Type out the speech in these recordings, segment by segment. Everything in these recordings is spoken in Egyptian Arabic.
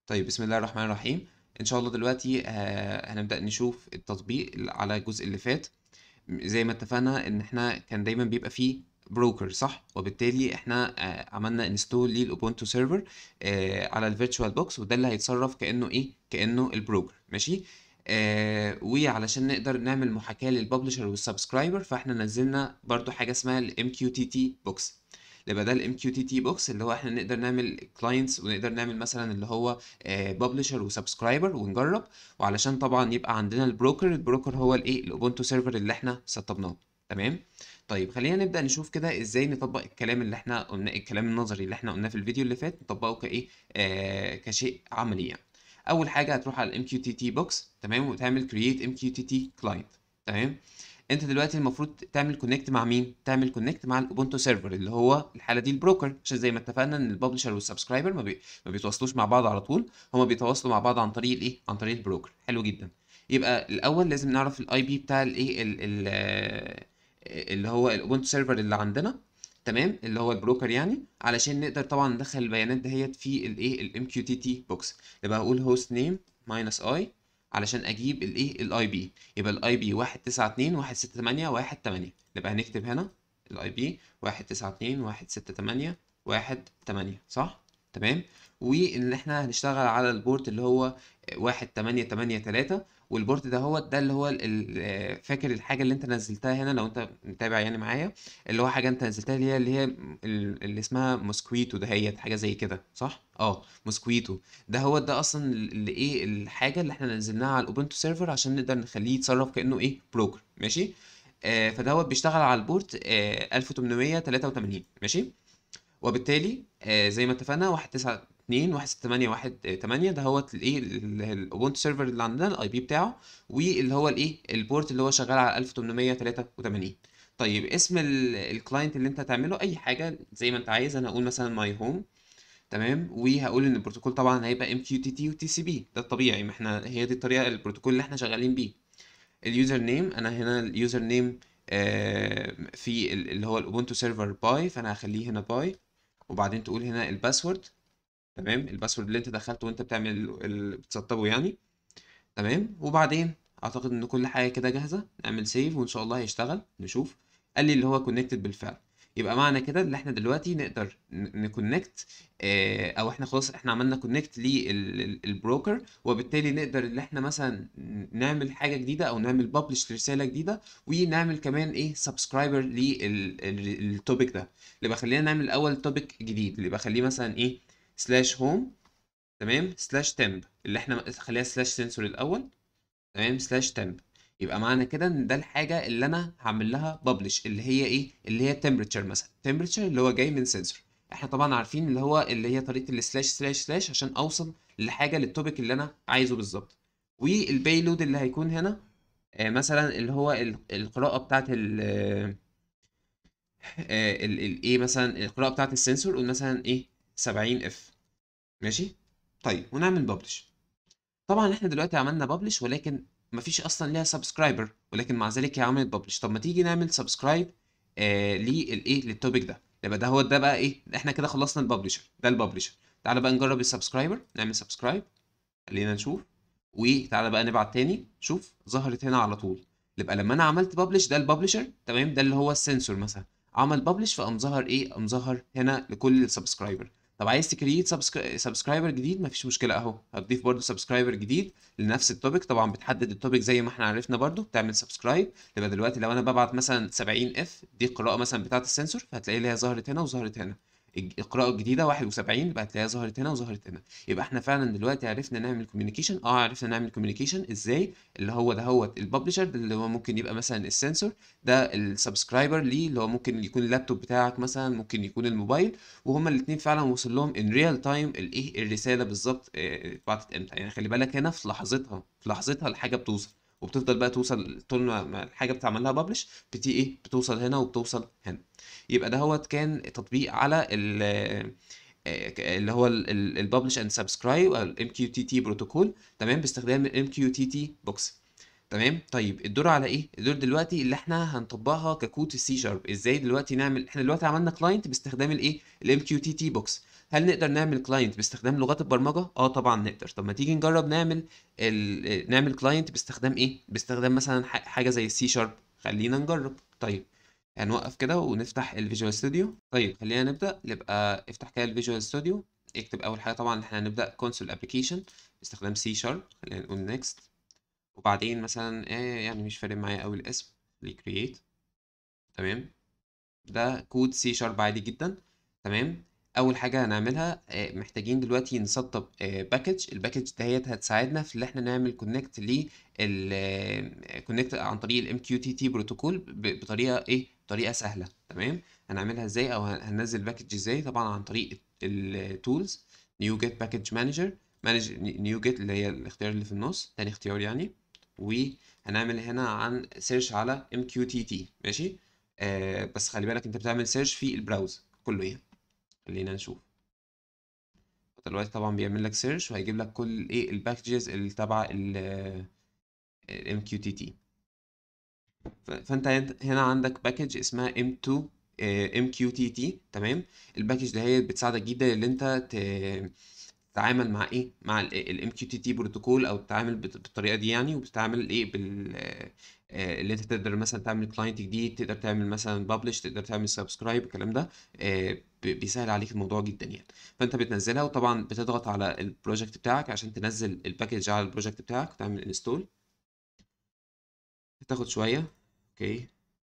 طيب بسم الله الرحمن الرحيم ان شاء الله دلوقتي آه، هنبدأ نشوف التطبيق على الجزء اللي فات زي ما اتفقنا ان احنا كان دايما بيبقى فيه بروكر صح وبالتالي احنا آه، عملنا انستول للاوبونتو سيرفر على الفيرتشوال بوكس وده اللي هيتصرف كانه ايه كانه البروكر ماشي آه وعلشان نقدر نعمل محاكاة للببلشر والسبسكرايبر فاحنا نزلنا برضو حاجة اسمها ال MQTT بوكس يبقى ده ال MQTT بوكس اللي هو احنا نقدر نعمل كلاينتس ونقدر نعمل مثلا اللي هو ببلشر وسبسكرايبر ونجرب وعلشان طبعا يبقى عندنا البروكر البروكر هو الايه الاوبونتو سيرفر اللي احنا سطبناه تمام طيب خلينا نبدأ نشوف كده ازاي نطبق الكلام اللي احنا قلناه الكلام النظري اللي احنا قلناه في الفيديو اللي فات نطبقه كايه آه كشيء عملي يعني اول حاجه هتروح على ال MQTT بوكس تمام وتعمل create MQTT client تمام انت دلوقتي المفروض تعمل كونكت مع مين تعمل كونكت مع الاوبونتو سيرفر اللي هو الحاله دي البروكر عشان زي ما اتفقنا ان الببلشر والسبسكرايبر ما, بي... ما بيتواصلوش مع بعض على طول هما بيتواصلوا مع بعض عن طريق الايه عن طريق البروكر حلو جدا يبقى الاول لازم نعرف الاي بي بتاع الايه ال... ال... اللي هو الاوبونتو سيرفر اللي عندنا تمام اللي هو البروكر يعني علشان نقدر طبعا ندخل البيانات دهيت في الايه الام كيو تي تي بوكس يبقى هقول هوست نيم ماينس اي علشان اجيب الايه الاي بي يبقى الاي بي 192 168 18 نبقى هنكتب هنا الاي بي 192 168 18 صح تمام وان احنا هنشتغل على البورت اللي هو 1883 والبورت ده هو ده اللي هو ال- فاكر الحاجه اللي انت نزلتها هنا لو انت متابع يعني معايا اللي هو حاجه انت نزلتها اللي هي اللي هي ال- اللي اسمها موسكويتو دهيت حاجه زي كده صح اه موسكويتو ده هو ده اصلا اللي ايه الحاجه اللي احنا نزلناها على الاوبنتو سيرفر عشان نقدر نخليه يتصرف كانه ايه بروكر ماشي آه فدهوت بيشتغل على البورت آه 1883 ماشي وبالتالي آه زي ما اتفقنا 192 168 18 ده هو الايه الاوبونتو سيرفر اللي عندنا الاي بي بتاعه واللي هو الايه البورت اللي هو شغال على 1883 طيب اسم الكلاينت اللي انت هتعمله اي حاجه زي ما انت عايز انا هقول مثلا ماي هوم تمام وهقول ان البروتوكول طبعا هيبقى ام كيو تي تي وتي سي بي ده الطبيعي ما احنا هي دي الطريقه البروتوكول اللي احنا شغالين بيه اليوزر نيم انا هنا اليوزر نيم في ال- اللي هو الاوبونتو سيرفر باي فانا هخليه هنا باي وبعدين تقول هنا الباسورد تمام الباسورد اللي انت دخلته وانت بتعمل ال- ال- بتسطبه يعني تمام وبعدين اعتقد ان كل حاجه كده جاهزه نعمل سيف وان شاء الله هيشتغل نشوف قال لي اللي هو كونكتد بالفعل يبقى معنى كده ان احنا دلوقتي نقدر نكونكت او احنا خلاص احنا عملنا كونكت للبروكر وبالتالي نقدر ان احنا مثلا نعمل حاجه جديده او نعمل ببلش رساله جديده ونعمل كمان ايه سبسكرايبر للتوبيك ده اللي بقى خلينا نعمل الاول توبيك جديد اللي بقى خليه مثلا ايه سلاش هوم تمام سلاش تمب اللي احنا خليها سلاش سنسور الاول تمام سلاش تمب يبقى معنى كده ان ده الحاجه اللي انا هعمل لها ببلش اللي هي ايه اللي هي تمبريتشر مثلا تمبريتشر اللي هو جاي من سنسور احنا طبعا عارفين اللي هو اللي هي طريقه السلاش سلاش سلاش عشان اوصل لحاجه للتوبيك اللي انا عايزه بالظبط والبيلود اللي هيكون هنا آه مثلا اللي هو ال- القراءه بتاعت ال آه، ال ال ايه مثلا القراءه بتاعت السنسور قول مثلا ايه 70 اف ماشي طيب ونعمل ببلش طبعا احنا دلوقتي عملنا ببلش ولكن مفيش اصلا ليها سبسكرايبر ولكن مع ذلك هي عملت ببلش طب ما تيجي نعمل سبسكرايب آه للايه للتوبيك ده يبقى ده هو ده بقى ايه احنا كده خلصنا الببلشر ده الببلشر تعالى بقى نجرب السبسكرايبر نعمل سبسكرايب خلينا نشوف وتعالى بقى نبعت تاني شوف ظهرت هنا على طول يبقى لما انا عملت ببلش ده الببلشر تمام ده اللي هو السنسور مثلا عمل ببلش فقام ظهر ايه قام ظهر هنا لكل السبسكرايبر طب عايز تكريت سبسكرايبر جديد مفيش مشكله اهو هتضيف برضو سبسكرايبر جديد لنفس التوبيك طبعا بتحدد التوبيك زي ما احنا عرفنا برضو بتعمل سبسكرايب يبقى دلوقتي لو انا ببعت مثلا 70 اف دي القراءه مثلا بتاعه السنسور فهتلاقي اللي هي ظهرت هنا وظهرت هنا الج- القراءه الجديده 71 يبقى هتلاقيها ظهرت هنا وظهرت هنا يبقى احنا فعلا دلوقتي عرفنا نعمل كوميونيكيشن اه عرفنا نعمل كوميونيكيشن ازاي اللي هو ده هو الببلشر اللي هو ممكن يبقى مثلا السنسور ده السبسكرايبر ليه اللي هو ممكن يكون اللابتوب بتاعك مثلا ممكن يكون الموبايل وهما الاثنين فعلا وصل لهم ان ريال تايم الايه الرساله بالظبط آه، اتبعتت امتى يعني خلي بالك هنا في لحظتها في لحظتها الحاجه بتوصل وبتفضل بقى توصل طول ما ما الحاجه بتعمل لها ببلش بتي ايه بتوصل هنا وبتوصل هنا يبقى ده هو كان تطبيق على ال آه، اللي هو الببلش اند سبسكرايب او الام كيو تي تي بروتوكول تمام باستخدام الام كيو تي تي بوكس تمام طيب الدور على ايه الدور دلوقتي اللي احنا هنطبقها ككود السي شارب ازاي دلوقتي نعمل احنا دلوقتي عملنا كلاينت باستخدام الايه الام كيو تي تي بوكس هل نقدر نعمل كلاينت باستخدام لغات البرمجه اه طبعا نقدر طب ما تيجي نجرب نعمل ال... نعمل كلاينت باستخدام ايه باستخدام مثلا ح- حاجه زي السي شارب خلينا نجرب طيب هنوقف كده ونفتح الفيجوال ستوديو طيب خلينا نبدا نبقى افتح كده الفيجوال ستوديو اكتب اول حاجه طبعا احنا هنبدا كونسول ابلكيشن باستخدام سي شارب خلينا نقول نيكست وبعدين مثلا ايه يعني مش فارق معايا قوي الاسم create تمام ده كود سي شارب عادي جدا تمام اول حاجه هنعملها آه، محتاجين دلوقتي نسطب باكج الباكج دهيت هتساعدنا في ان احنا نعمل كونكت لل كونكت عن طريق الام كيو تي تي بروتوكول ب- بطريقه ايه بطريقه سهله تمام هنعملها ازاي او هن- هننزل باكج ازاي طبعا عن طريق التولز نيو جيت باكج مانجر مانج نيو جيت اللي هي الاختيار اللي في النص تاني اختيار يعني وهنعمل هنا عن سيرش على ام كيو تي تي ماشي آه بس خلي بالك انت بتعمل سيرش في البراوز كله يعني خلينا نشوف دلوقتي طبعا بيعمل لك سيرش وهيجيب لك كل ايه الباكجز اللي تبع الام كيو تي تي فانت هنا عندك باكج اسمها M2 ام كيو تي تي تمام الباكج ده هي بتساعدك جدا ان انت ت- تتعامل مع ايه مع الام كيو تي تي بروتوكول او تتعامل بت- بالطريقه دي يعني وبتتعامل ايه بال آه، اللي انت تقدر مثلا تعمل كلاينت جديد تقدر تعمل مثلا ببلش تقدر تعمل سبسكرايب الكلام ده آه، ب- بيسهل عليك الموضوع جدا يعني فانت بتنزلها وطبعا بتضغط على البروجكت بتاعك عشان تنزل الباكج على البروجكت بتاعك وتعمل انستول بتاخد شويه اوكي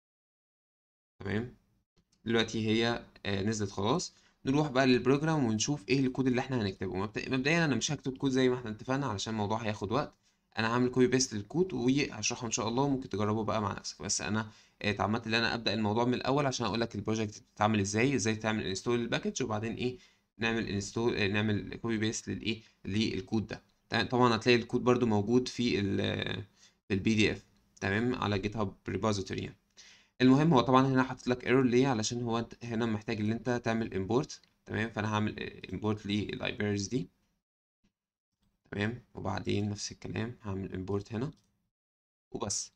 تمام دلوقتي هي آه، نزلت خلاص نروح بقى للبروجرام ونشوف ايه الكود اللي احنا هنكتبه مبدأ- مبدئيا انا مش هكتب كود زي ما احنا اتفقنا علشان الموضوع هياخد وقت انا هعمل كوبي بيست للكود وهشرحه ان شاء الله وممكن تجربه بقى مع نفسك بس انا آه، اتعمدت ان انا ابدا الموضوع من الاول عشان اقول لك البروجكت بتتعمل ازاي ازاي تعمل انستول للباكج وبعدين ايه نعمل انستول نعمل كوبي بيست للايه للكود ده تمام؟ طبعا هتلاقي الكود برضو موجود في ال في البي دي اف تمام على جيت هاب ريبوزيتوري يعني المهم هو طبعا هنا حاطط لك ايرور ليه علشان هو انت هنا محتاج ان انت تعمل امبورت تمام فانا هعمل امبورت لللايبريز دي تمام وبعدين نفس الكلام هعمل امبورت هنا وبس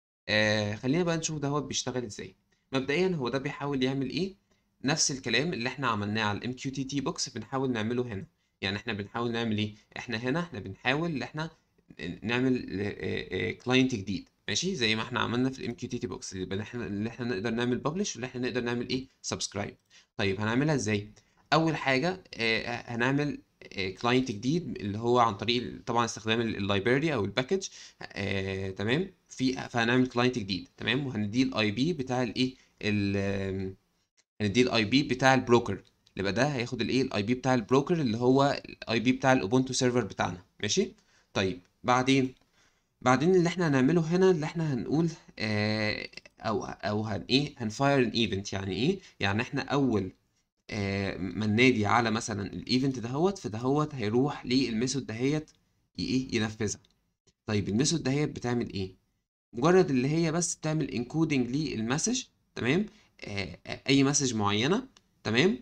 آه خلينا بقى نشوف ده هو بيشتغل ازاي مبدئيا هو ده بيحاول يعمل ايه نفس الكلام اللي احنا عملناه على الام كيو تي تي بوكس بنحاول نعمله هنا يعني احنا بنحاول نعمل ايه احنا هنا احنا بنحاول ان احنا نعمل كلاينت جديد ماشي زي ما احنا عملنا في الام كيو تي تي بوكس اللي احنا اللي احنا نقدر نعمل ببلش واللي احنا نقدر نعمل ايه سبسكرايب طيب هنعملها ازاي اول حاجه آه، هنعمل كلاينت جديد اللي هو عن طريق طبعا استخدام اللايبراري او الباكج آه، تمام في فهنعمل كلاينت جديد تمام وهنديه الاي بي بتاع الايه ال- هنديه الاي بي بتاع البروكر اللي يبقى ده هياخد الايه الاي بي بتاع البروكر اللي هو الاي بي بتاع الاوبونتو سيرفر بتاعنا ماشي طيب بعدين بعدين اللي احنا هنعمله هنا اللي احنا هنقول آه او او هن ايه هنفاير ان ايفنت يعني ايه يعني احنا اول آه ما ننادي على مثلا الايفنت دهوت فدهوت هيروح للميثود دهيت ي- ايه ينفذها طيب الميثود دهيت بتعمل ايه مجرد اللي هي بس بتعمل انكودنج للمسج تمام آه آه، اي مسج معينه تمام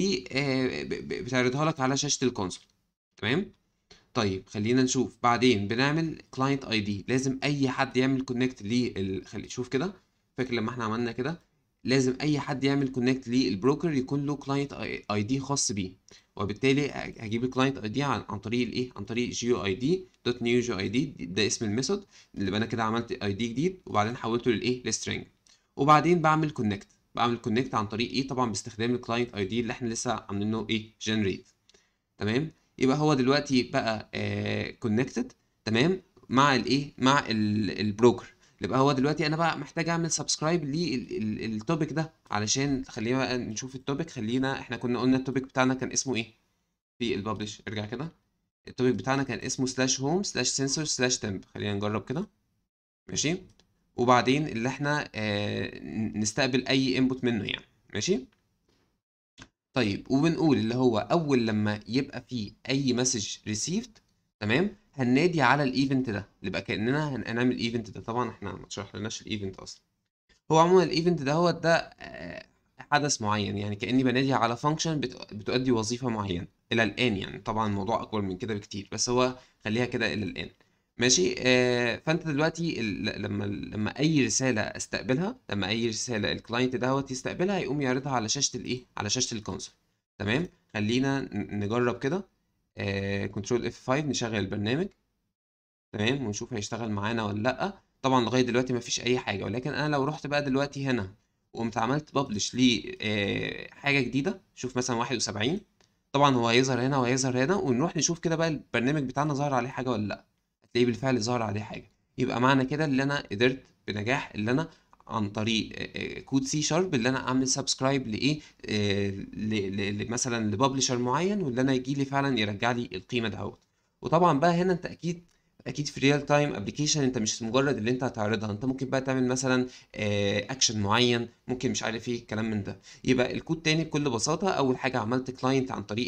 وبتعرضها لك على شاشه الكونسول تمام طيب خلينا نشوف بعدين بنعمل كلاينت اي دي لازم اي حد يعمل كونكت لل خلي شوف كده فاكر لما احنا عملنا كده لازم اي حد يعمل كونكت للبروكر يكون له كلاينت اي دي خاص بيه وبالتالي هجيب الكلاينت اي دي عن عن طريق الايه عن طريق جيو اي دي دوت نيو جيو اي دي ده اسم الميثود اللي انا كده عملت اي دي جديد وبعدين حولته للايه لسترينج وبعدين بعمل كونكت بعمل كونكت عن طريق ايه طبعا باستخدام الكلاينت اي دي اللي احنا لسه عاملينه ايه جنريت تمام يبقى هو دلوقتي بقى كونكتد تمام مع الايه مع البروكر يبقى هو دلوقتي انا بقى محتاج اعمل سبسكرايب للتوبيك ده علشان خلينا بقى نشوف التوبيك خلينا احنا كنا قلنا التوبيك بتاعنا كان اسمه ايه في الببلش ارجع كده التوبيك بتاعنا كان اسمه سلاش هوم سلاش سنسور سلاش تمب خلينا نجرب كده ماشي وبعدين اللي احنا آه نستقبل اي انبوت منه يعني ماشي طيب وبنقول اللي هو اول لما يبقى فيه اي مسج ريسيفد تمام هننادي على الايفنت ده يبقى كاننا هن- هنعمل الايفنت ده طبعا احنا ما شرحناش الايفنت اصلا هو عموما الايفنت ده هو ده آه، حدث معين يعني كاني بنادي على فانكشن بتؤدي وظيفه معينه الى الان يعني طبعا الموضوع اكبر من كده بكتير بس هو خليها كده الى الان ماشي آه فانت دلوقتي ال- لما لما اي رساله استقبلها لما اي رساله الكلاينت دهوت يستقبلها هيقوم يعرضها على شاشه الايه على شاشه الكونسول تمام خلينا ن- نجرب كده كنترول اف 5 نشغل البرنامج تمام ونشوف هيشتغل معانا ولا لا طبعا لغايه دلوقتي مفيش اي حاجه ولكن انا لو رحت بقى دلوقتي هنا وقمت عملت ببلش لحاجه جديده شوف مثلا 71 طبعا هو هيظهر هنا وهيظهر هنا ونروح نشوف كده بقى البرنامج بتاعنا ظهر عليه حاجه ولا لا هتلاقيه بالفعل ظهر عليه حاجه يبقى معنى كده اللي انا قدرت بنجاح اللي انا عن طريق آه، آه، كود سي شارب اللي انا اعمل سبسكرايب لايه آه، ل- ل- ل- مثلا لببلشر معين واللي انا يجي لي فعلا يرجع لي القيمه دهوت وطبعا بقى هنا انت اكيد اكيد في ريال تايم ابلكيشن انت مش مجرد اللي انت هتعرضها انت ممكن بقى تعمل مثلا اكشن معين ممكن مش عارف ايه الكلام من ده يبقى الكود تاني بكل بساطه اول حاجه عملت كلاينت عن طريق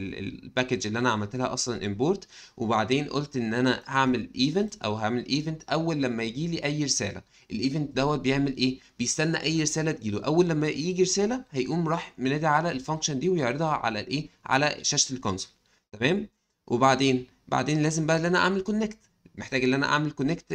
الباكج اللي انا عملت لها اصلا امبورت وبعدين قلت ان انا هعمل ايفنت او هعمل ايفنت اول لما يجي لي اي رساله الايفنت دوت بيعمل ايه بيستنى اي رساله تجيله اول لما يجي رساله هيقوم راح منادي على الفانكشن دي ويعرضها على الايه على شاشه الكونسول تمام وبعدين بعدين لازم بقى ان انا اعمل كونكت محتاج ان انا اعمل كونكت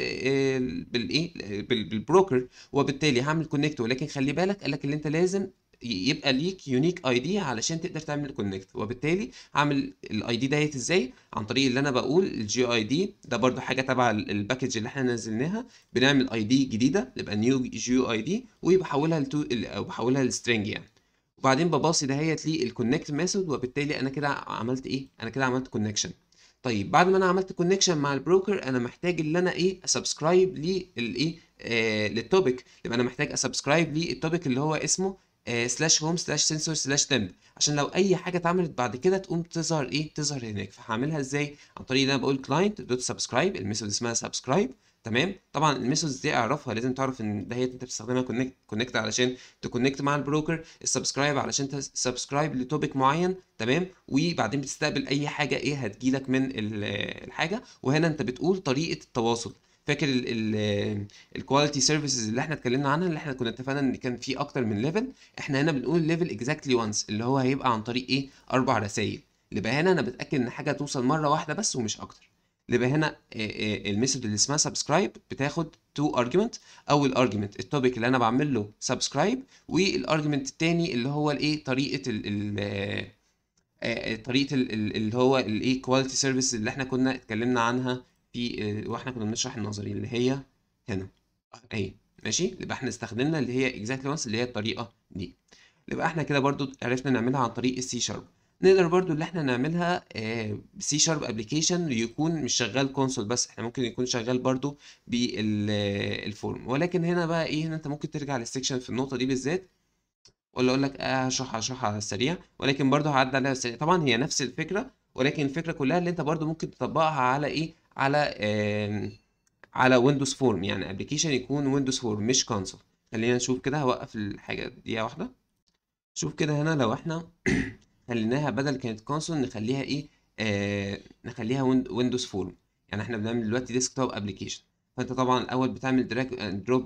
بالايه بال- بالبروكر وبالتالي هعمل كونكت ولكن خلي بالك قال لك ان انت لازم ي- يبقى ليك يونيك اي دي علشان تقدر تعمل كونكت وبالتالي هعمل الاي دي ديت ازاي عن طريق اللي انا بقول الجي اي دي ده برضو حاجه تبع ال- الباكج اللي احنا نزلناها بنعمل اي دي جديده تبقى نيو جي اي دي وبحولها لتو او بحولها لسترنج يعني وبعدين بباصي دهيت للكونكت ميثود وبالتالي انا كده عملت ايه انا كده عملت كونكشن طيب بعد ما انا عملت كونكشن مع البروكر انا محتاج ان انا ايه اسبسكرايب للايه آه للتوبيك يبقى انا محتاج اسبسكرايب للتوبيك اللي هو اسمه سلاش هوم سلاش سنسور سلاش تمب عشان لو اي حاجه اتعملت بعد كده تقوم تظهر ايه تظهر هناك فهعملها ازاي عن طريق ان انا بقول كلاينت دوت سبسكرايب الميثود اسمها سبسكرايب تمام طبعا الميثودز دي اعرفها لازم تعرف ان ده هي انت بتستخدمها كونكت كونكت علشان تكونكت مع البروكر السبسكرايب علشان تسبسكرايب لتوبيك معين تمام وبعدين بتستقبل اي حاجه ايه هتجيلك من ال- الحاجه وهنا انت بتقول طريقه التواصل فاكر الكواليتي سيرفيسز اللي احنا اتكلمنا عنها اللي احنا كنا اتفقنا ان كان في اكتر من ليفل احنا هنا بنقول ليفل اكزاكتلي وانس اللي هو هيبقى عن طريق ايه اربع رسائل يبقى هنا انا بتاكد ان حاجه توصل مره واحده بس ومش اكتر يبقى هنا الميثود اللي اسمها سبسكرايب بتاخد تو ارجيومنت اول ارجيومنت التوبيك اللي انا بعمل له سبسكرايب والارجيومنت التاني اللي هو الايه طريقه ال ال آه، طريقه ال- ال- اللي هو الايه كواليتي سيرفيس اللي احنا كنا اتكلمنا عنها في آه، واحنا كنا بنشرح النظري اللي هي هنا اهي ماشي يبقى احنا استخدمنا اللي هي اكزاكتلي وانس اللي هي الطريقه دي يبقى احنا كده برضو عرفنا نعملها عن طريق السي شارب نقدر برضو اللي احنا نعملها بسي شارب ابلكيشن يكون مش شغال كونسول بس احنا ممكن يكون شغال برضو بالفورم ولكن هنا بقى ايه هنا انت ممكن ترجع للسكشن في النقطه دي بالذات ولا اقول لك اه هشرحها هشرحها على السريع ولكن برضه هعدي عليها على السريع طبعا هي نفس الفكره ولكن الفكره كلها اللي انت برضه ممكن تطبقها على ايه على آم، على ويندوز فورم يعني ابلكيشن يكون ويندوز فورم مش كونسول خلينا نشوف كده هوقف الحاجه دقيقه واحده شوف كده هنا لو احنا خليناها بدل كانت كونسول نخليها ايه آه نخليها ويندوز فورم يعني احنا بنعمل دلوقتي ديسكتوب ابلكيشن فانت طبعا الاول بتعمل دراج اند دروب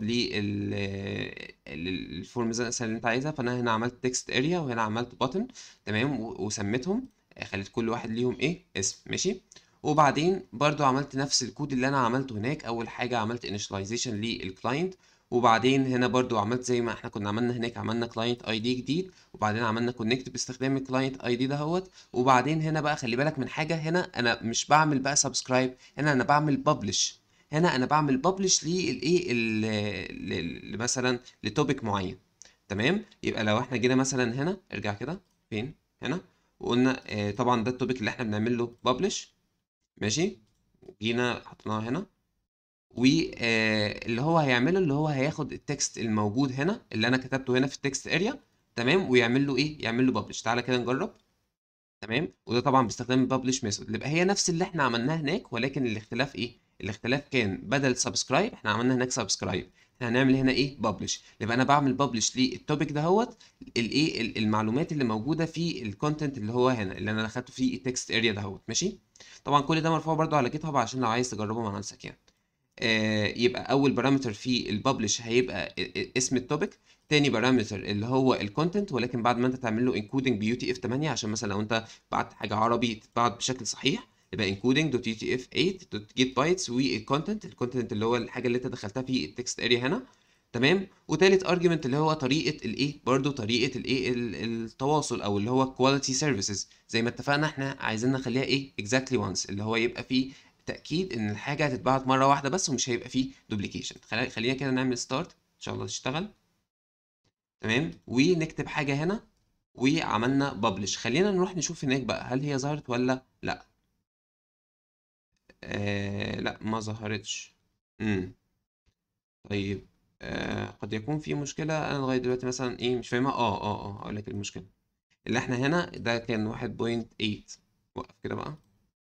للفورم مثلا اللي انت عايزها فانا هنا عملت تكست اريا وهنا عملت بutton تمام و- وسميتهم آه، خليت كل واحد ليهم ايه اسم ماشي وبعدين برضو عملت نفس الكود اللي انا عملته هناك اول حاجه عملت initialization للكلاينت وبعدين هنا برضو عملت زي ما احنا كنا عملنا هناك عملنا كلاينت اي دي جديد وبعدين عملنا كونكت باستخدام الكلاينت اي دي دهوت وبعدين هنا بقى خلي بالك من حاجه هنا انا مش بعمل بقى سبسكرايب هنا انا بعمل ببلش هنا انا بعمل ببلش للايه ال- ل- ل- مثلا لتوبيك معين تمام يبقى لو احنا جينا مثلا هنا ارجع كده فين هنا وقلنا آه طبعا ده التوبيك اللي احنا بنعمل له ببلش ماشي جينا حطيناها هنا واللي هو هيعمله اللي هو هياخد التكست الموجود هنا اللي انا كتبته هنا في التكست اريا تمام ويعمل له ايه يعمل له ببلش تعالى كده نجرب تمام وده طبعا باستخدام الببلش ميثود يبقى هي نفس اللي احنا عملناه هناك ولكن الاختلاف ايه الاختلاف كان بدل سبسكرايب احنا عملنا هناك سبسكرايب احنا هنعمل هنا ايه ببلش يبقى انا بعمل ببلش للتوبيك دهوت الايه ال- المعلومات اللي موجوده في الكونتنت اللي هو هنا اللي انا دخلته فيه التكست اريا دهوت ماشي طبعا كل ده مرفوع برضو على جيت هاب عشان لو عايز تجربه مع نفسك يعني آه، يبقى اول بارامتر في الببلش هيبقى ا- ا- اسم التوبيك تاني بارامتر اللي هو الكونتنت ولكن بعد ما انت تعمل له انكودنج بيو تي اف 8 عشان مثلا لو انت بعت حاجه عربي تتبعت بشكل صحيح يبقى انكودنج دوت يو تي اف 8 دوت جيت بايتس والكونتنت الكونتنت اللي هو الحاجه اللي انت دخلتها في التكست اريا هنا تمام وتالت ارجيومنت اللي هو طريقه الايه برضو طريقه الايه ال- التواصل او اللي هو quality services زي ما اتفقنا احنا عايزين نخليها ايه exactly once اللي هو يبقى فيه تاكيد ان الحاجه هتتبعت مره واحده بس ومش هيبقى فيه دوبليكيشن خلينا كده نعمل ستارت ان شاء الله تشتغل تمام ونكتب حاجه هنا وعملنا ببلش خلينا نروح نشوف هناك بقى هل هي ظهرت ولا لا آه لا ما ظهرتش امم طيب آه قد يكون في مشكلة أنا لغاية دلوقتي مثلا إيه مش فاهمها آه آه آه هقول لك المشكلة اللي إحنا هنا ده كان واحد بوينت ايت وقف كده بقى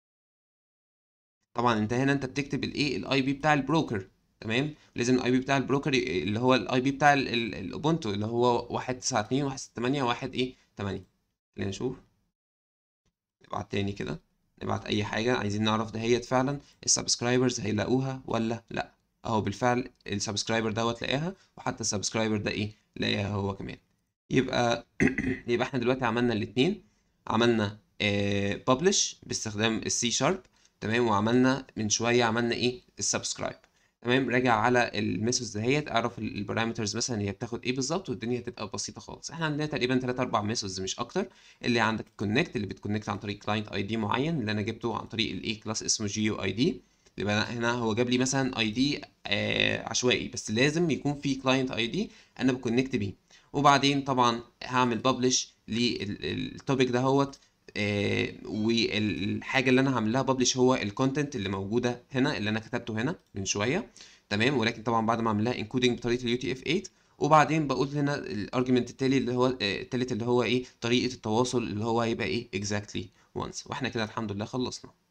طبعا أنت هنا أنت بتكتب الإيه الأي بي بتاع البروكر تمام لازم الاي بي بتاع البروكر ي- اللي هو الاي بي بتاع ال- ال- الاوبونتو اللي هو واحد تسعة اتنين واحد ستة تمانية واحد ايه تمانية خلينا نشوف نبعت تاني كده نبعت اي حاجة عايزين نعرف دهيت فعلا السبسكرايبرز هيلاقوها ولا لا اهو بالفعل السبسكرايبر دوت لقاها وحتى السبسكرايبر ده ايه لقاها هو كمان يبقى يبقى احنا دلوقتي عملنا الاتنين عملنا ببلش باستخدام السي شارب تمام وعملنا من شوية عملنا ايه السبسكرايب تمام راجع على الميثودز دهيت اعرف البارامترز مثلا هي بتاخد ايه بالظبط والدنيا هتبقى بسيطه خالص احنا عندنا تقريبا 3 4 ميثودز مش اكتر اللي عندك الكونكت اللي بتكونكت عن طريق كلاينت اي دي معين اللي انا جبته عن طريق الايه كلاس اسمه جيو اي دي يبقى أنا هنا هو جاب لي مثلا اي دي عشوائي بس لازم يكون في كلاينت اي دي انا بكونكت بيه وبعدين طبعا هعمل ببلش للتوبيك دهوت آه والحاجه اللي انا هعملها ببلش هو الكونتنت اللي موجوده هنا اللي انا كتبته هنا من شويه تمام ولكن طبعا بعد ما اعمل لها انكودنج بطريقه اليو تي اف 8 وبعدين بقول هنا الارجيومنت التالي اللي هو آه، التالت اللي هو ايه طريقه التواصل اللي هو هيبقى ايه exactly once واحنا كده الحمد لله خلصنا